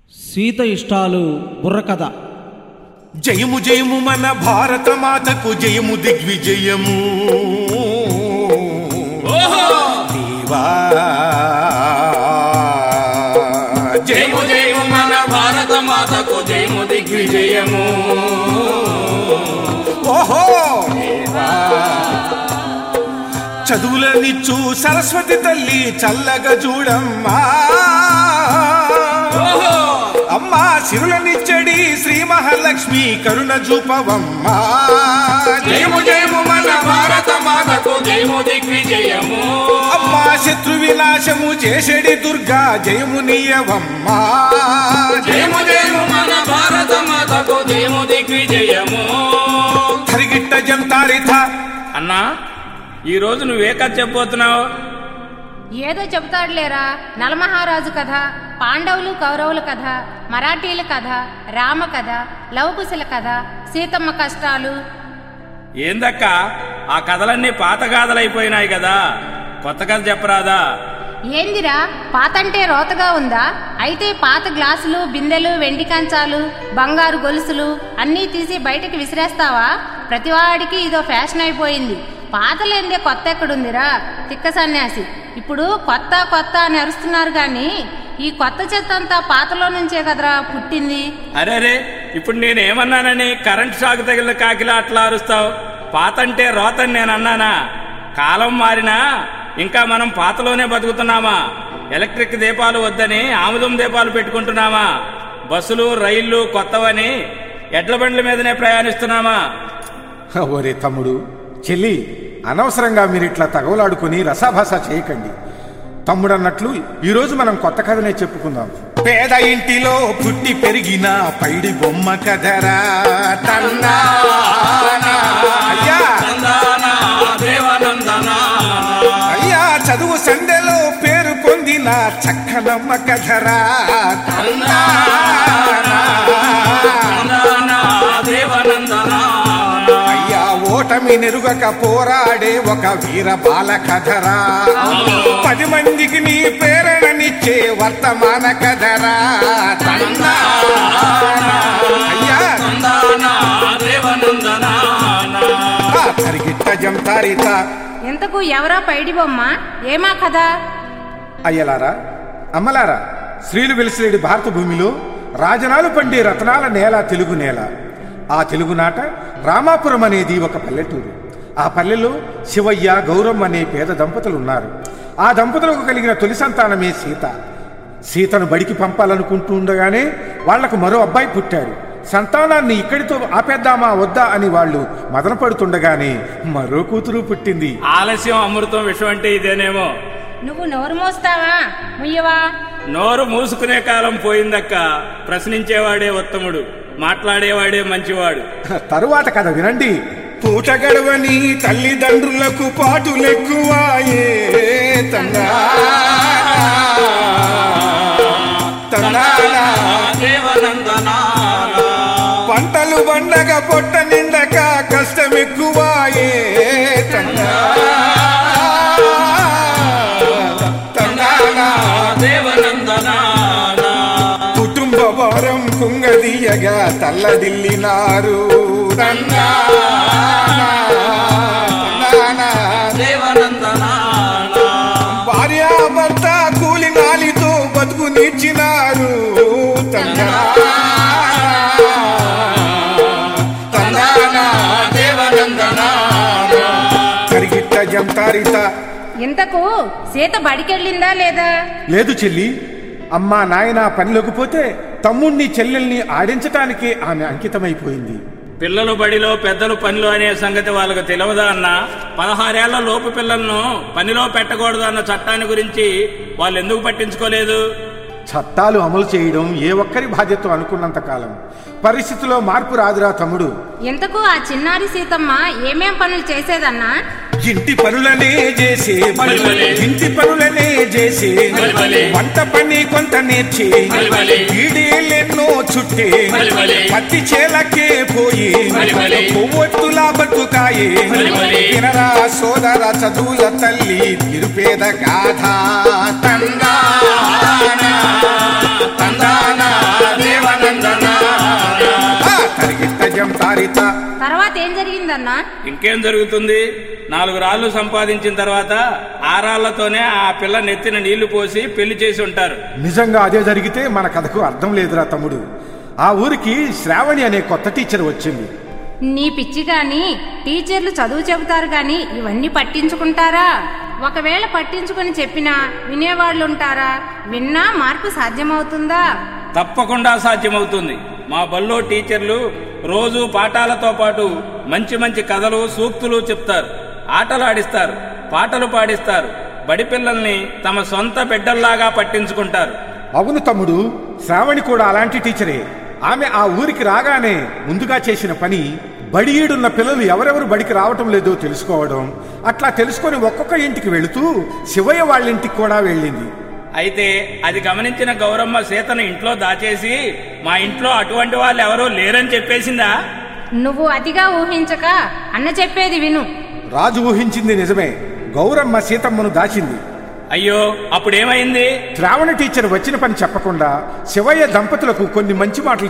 సీత ఇష్టాలు బుర్రకథ జయము జయము మన భారత మాతకు జయము దిగ్విజయము దేవా జయము జయము మన భారత మాతకు జయము దిగ్విజయము ఓహో చదువులనిచ్చు సరస్వతి తల్లి చల్లగా చూడమ్మా ఓహో! అమ్మా సిరులనిచ్చడి శ్రీ మహాలక్ష్మి కరుణ చూపవమ్మా జయము జయము మన భారత మాతకు జయము దిగ్విజయము అమ్మా శత్రు వినాశము చేసేడి దుర్గా జయము నీయవమ్మా జయము జయము మన భారత మాతకు జయము దిగ్విజయము తరిగిట్ట జంతారిత అన్నా ఈ రోజు నువ్వే కథ చెప్పబోతున్నావు ఏదో చెబుతాడులేరా నలమహారాజు కథ పాండవులు కౌరవుల కథ మరాఠీల కథ రామ కథ లవకుశల కథ సీతమ్మ కష్టాలు ఏందక్క ఆ కథలన్నీ పాత గాథలైపోయినాయి కదా కొత్త కథ చెప్పరాదా ఏందిరా పాతంటే రోతగా ఉందా అయితే పాత గ్లాసులు బిందెలు వెండి కంచాలు బంగారు గొలుసులు అన్నీ తీసి బయటకు విసిరేస్తావా ప్రతివాడికి ఇదో ఫ్యాషన్ అయిపోయింది పాతలేందే కొత్త ఎక్కడుందిరా తిక్క సన్యాసి ఇప్పుడు కొత్త కొత్త అని అరుస్తున్నారు కానీ ఈ కొత్త చెత్త అంతా పాతలో నుంచే కదరా పుట్టింది అరే రే ఇప్పుడు నేనేమన్నానని కరెంట్ షాక్ తగిలిన కాకిలా అట్లా అరుస్తావు పాతంటే రోతని నేను అన్నానా కాలం మారినా ఇంకా మనం పాతలోనే బతుకుతున్నామా ఎలక్ట్రిక్ దీపాలు వద్దని ఆముదం దీపాలు పెట్టుకుంటున్నామా బస్సులు రైళ్లు కొత్తవని ఎడ్ల బండ్ల మీదనే ప్రయాణిస్తున్నామా ఒరే తమ్ముడు చెల్లి అనవసరంగా మీరు ఇట్లా తగవలాడుకుని రసాభాస చేయకండి తమ్ముడు అన్నట్లు ఈరోజు మనం కొత్త కథనే చెప్పుకుందాం పేద ఇంటిలో పుట్టి పెరిగిన పైడి బొమ్మ కదరా తన్నా అయ్యా నందనా, దేవనందనా. అయ్యా చదువు సందెలో పేరు పొందిన చక్కనమ్మ కథరా నందనా, దేవనందనా. అయ్యా ఓటమి నెరుగక పోరాడే ఒక వీర బాల కథరా పది మందికి నీ ప్రేరణనిచ్చే వర్తమాన కథరా తన్నా. అయ్యా నందనా, దేవనందనా. ఆ తరిగిట్ట జంతారిత ఎంతకు ఎవరా పైడి బొమ్మ ఏమా కదా అయ్యలారా అమ్మలారా శ్రీలు వెలిసిలేడి భారత భూమిలో రాజనాలు పండే రత్నాల నేల తెలుగు నేల ఆ తెలుగు నాట రామాపురం అనేది ఒక పల్లెటూరు ఆ పల్లెలో శివయ్య గౌరమ్మ అనే పేద దంపతులు ఉన్నారు ఆ దంపతులకు కలిగిన తొలి సంతానమే సీత సీతను బడికి పంపాలనుకుంటూ ఉండగానే వాళ్లకు మరో అబ్బాయి పుట్టాడు సంతానాన్ని ఇక్కడితో ఆపేద్దామా వద్దా అని వాళ్ళు మదన పడుతుండగానే మరో కూతురు పుట్టింది ఆలస్యం అమృతం విషం అంటే ఇదేనేమో నువ్వు నోరు మోస్తావా ముయ్యవా నోరు మూసుకునే కాలం పోయిందక్క ప్రశ్నించేవాడే ఉత్తముడు మాట్లాడేవాడే మంచివాడు తరువాత కథ వినండి పూట గడవని తల్లిదండ్రులకు పాటులెక్కువాయే తన్నా తన్నానా. పంటలు పండగ పొట్ట నిండక కష్టం ఎక్కువాయే తన్నా తన్నానా. కుటుంబ భారం కుంగదీయగా తల్లడిల్లినారు తన్నానా. తన్నానా. భార్యాభర్త కూలి నాలితో బతుకు నీర్చినారు కరిగిట్ట జంతారిత ఇంతకు సీత బడికెళ్ళిందా లేదా లేదు చెల్లి అమ్మా నాయన పనిలోకి పోతే తమ్ముణ్ణి చెల్లెల్ని ఆడించటానికే ఆమె అంకితమైపోయింది పిల్లలు బడిలో పెద్దలు పనిలో అనే సంగతి వాళ్ళకు తెలియదా అన్న పదహారేళ్ల లోపు పిల్లలను పనిలో పెట్టకూడదు అన్న చట్టాన్ని గురించి వాళ్ళు ఎందుకు పట్టించుకోలేదు చట్టాలు అమలు చేయడం ఏ ఒక్కరి బాధ్యత అనుకున్నంత కాలం పరిస్థితిలో మార్పు రాదురా తమ్ముడు ఇంతకు ఆ చిన్నారి సీతమ్మ ఏమేం పనులు చేసేదన్నా ఇంటి పనులనే చేసే బలిబలి. ఇంటి పనులనే చేసే బలిబలి. వంట పని కొంత నేర్చి బలిబలి. ఈడేళ్ళెన్నో చుట్టే బలిబలి. పత్తి చేలకే పోయి బలిబలి. పువ్వొత్తులా బతుకాయే బలిబలి. వినరా సోదర చదువుల తల్లి నిరుపేద గాథ తందానా తందానా జరుగుతోందన్నా ఇంకేం జరుగుతుంది నాలుగు రాళ్లు సంపాదించిన తర్వాత ఆ రాళ్లతోనే ఆ పిల్ల నెత్తిన నీళ్లు పోసి పెళ్లి చేసి ఉంటారు నిజంగా అదే జరిగితే మన కథకు అర్థం లేదురా తమ్ముడు ఆ ఊరికి శ్రావణి అనే కొత్త టీచర్ వచ్చింది నీ పిచ్చి గాని టీచర్లు చదువు చెబుతారు గాని ఇవన్నీ పట్టించుకుంటారా ఒకవేళ పట్టించుకుని చెప్పినా వినేవాళ్ళుంటారా విన్నా మార్పు సాధ్యమవుతుందా తప్పకుండా సాధ్యమవుతుంది మా బల్లో టీచర్లు రోజు పాఠాలతో పాటు మంచి మంచి కథలు సూక్తులు చెప్తారు ఆటలు ఆడిస్తారు పాటలు పాడిస్తారు బడి పిల్లల్ని తమ సొంత బిడ్డల్లాగా పట్టించుకుంటారు అవును తమ్ముడు శ్రావణి కూడా అలాంటి టీచరే ఆమె ఆ ఊరికి రాగానే ముందుగా చేసిన పని బడి ఈడున్న పిల్లలు ఎవరెవరు బడికి రావటం లేదో తెలుసుకోవడం అట్లా తెలుసుకొని ఒక్కొక్క ఇంటికి వెళుతూ శివయ్య వాళ్ళ ఇంటికి కూడా వెళ్ళింది అయితే అది గమనించిన గౌరమ్మ సీతను ఇంట్లో దాచేసి మా ఇంట్లో అటువంటి వాళ్ళు ఎవరూ లేరని చెప్పేసిందా నువ్వు అతిగా ఊహించక అన్న చెప్పేది విను రాజు ఊహించింది నిజమే గౌరమ్మ సీతమ్మను దాచింది అయ్యో అప్పుడేమైంది శ్రావణ టీచర్ వచ్చిన పని చెప్పకుండా శివయ్య దంపతులకు కొన్ని మంచి మాటలు